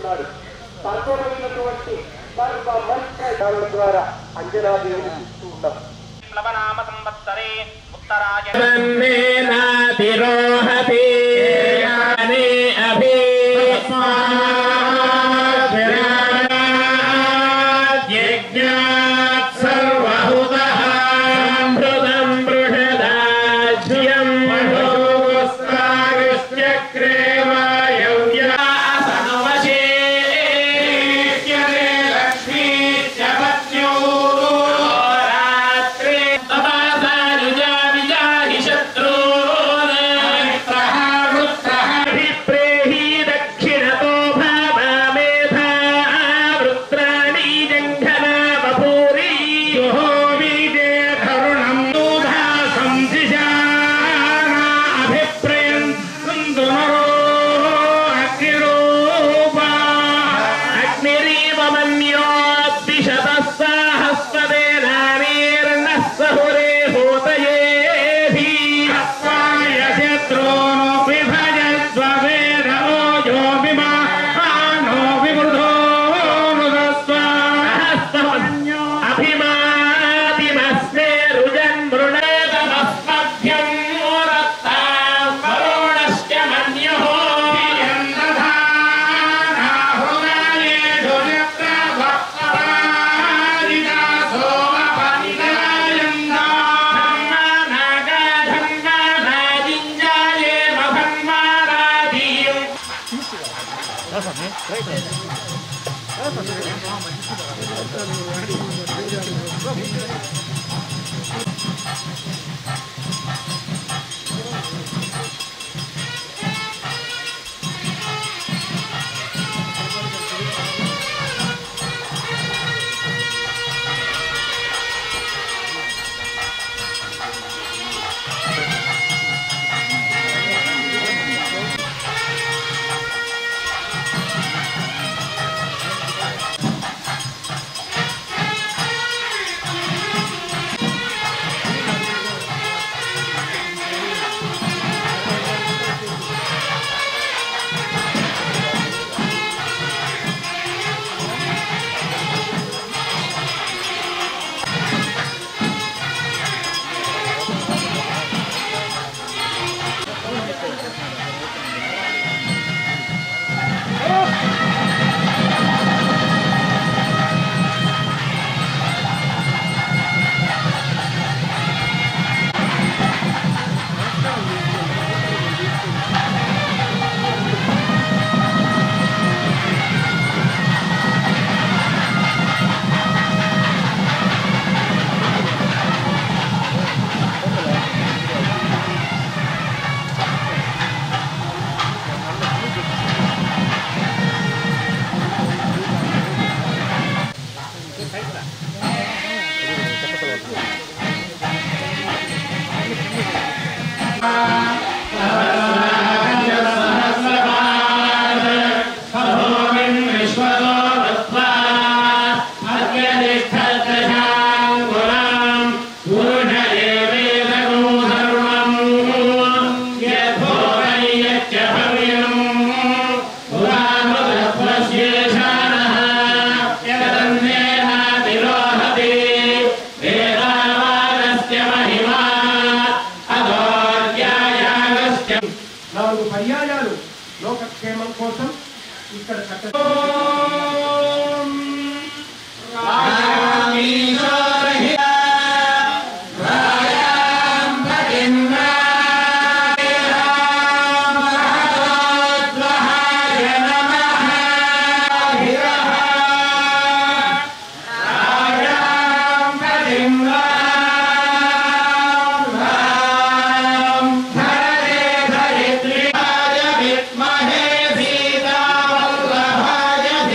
ఉన్నాడు సర్వమైనటువంటి సర్వ మంత్రాల ద్వారా అంజనా దేవుని చూస్తూ ఉన్నాం ప్లవనామ సంవత్సరే ఉత్తరాయ తిరోహతి అభి యజ్ఞాత్ సర్వహుతః అమృతం బృహదాజ్యం లక్ష్మీ చపత్యో రాత్రి తపాసాయుజా విజాहि శత్రూన్ మిత్రః వృత్రః విప్రేహి దక్షిణతో భావామేధా వృత్రాణి జంఘనా బపూరి యుహోవీదే కరుణం దూధా సందిశానా అభిప్రయం కుందునరో అగ్నిరూపా అగ్నిరీవ మన్యోద్దిశతः సాహస్రదేనానీర్ణः సహురే హోతయేభి హత్వాయ శత్రూను విభజద్వవేద ఓజో విమానో వివృధో అభిమాతిమస్మే రుజన్ మృణేతమస్మభ్యం రత్తాం వరుణశ్చ మన్యుః నాలుగు పర్యాయాలు లోకక్షేమం కోసం ఇక్కడ చక్క విద్మహే సీతావల్లభాయ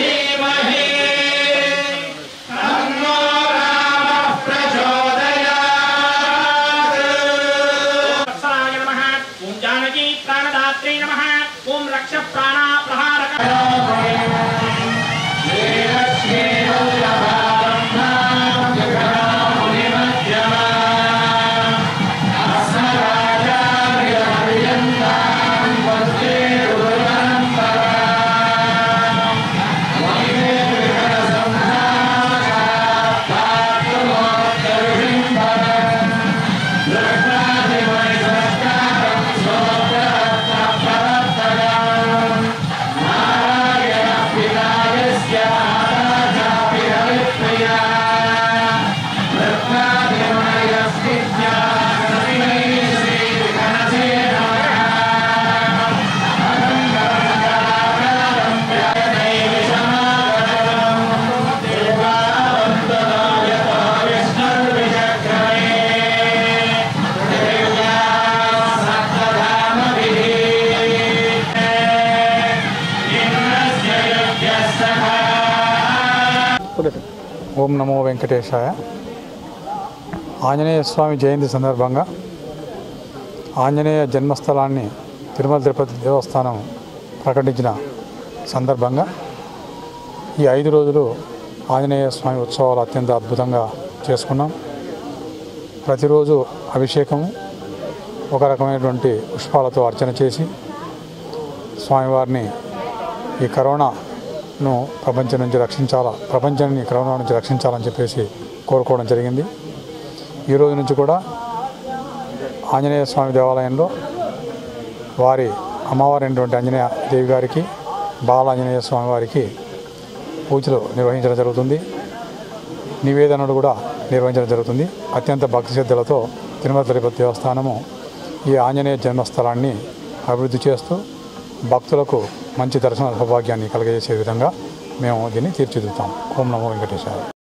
ఓం నమో వెంకటేశాయ ఆంజనేయ స్వామి జయంతి సందర్భంగా ఆంజనేయ జన్మస్థలాన్ని తిరుమల తిరుపతి దేవస్థానం ప్రకటించిన సందర్భంగా ఈ ఐదు రోజులు ఆంజనేయ స్వామి ఉత్సవాలు అత్యంత అద్భుతంగా చేసుకున్నాం ప్రతిరోజు అభిషేకము ఒక రకమైనటువంటి పుష్పాలతో అర్చన చేసి స్వామివారిని ఈ కరోనాను ప్రపంచం నుంచి రక్షించాలా ప్రపంచాన్ని కరోనా నుంచి రక్షించాలని చెప్పేసి కోరుకోవడం జరిగింది ఈ రోజు నుంచి కూడా ఆంజనేయ స్వామి దేవాలయంలో వారి అమ్మవారి అయినటువంటి ఆంజనేయ దేవి గారికి బాల ఆంజనేయ స్వామి వారికి పూజలు నిర్వహించడం జరుగుతుంది నివేదనలు కూడా నిర్వహించడం జరుగుతుంది అత్యంత భక్తి శ్రద్ధలతో తిరుమల తిరుపతి దేవస్థానము ఈ ఆంజనేయ జన్మస్థలాన్ని అభివృద్ధి చేస్తూ భక్తులకు మంచి దర్శన సౌభాగ్యాన్ని కలగజేసే విధంగా మేము దీన్ని తీర్చిదిద్దుతాం ఓం నమో వెంకటేశ్వర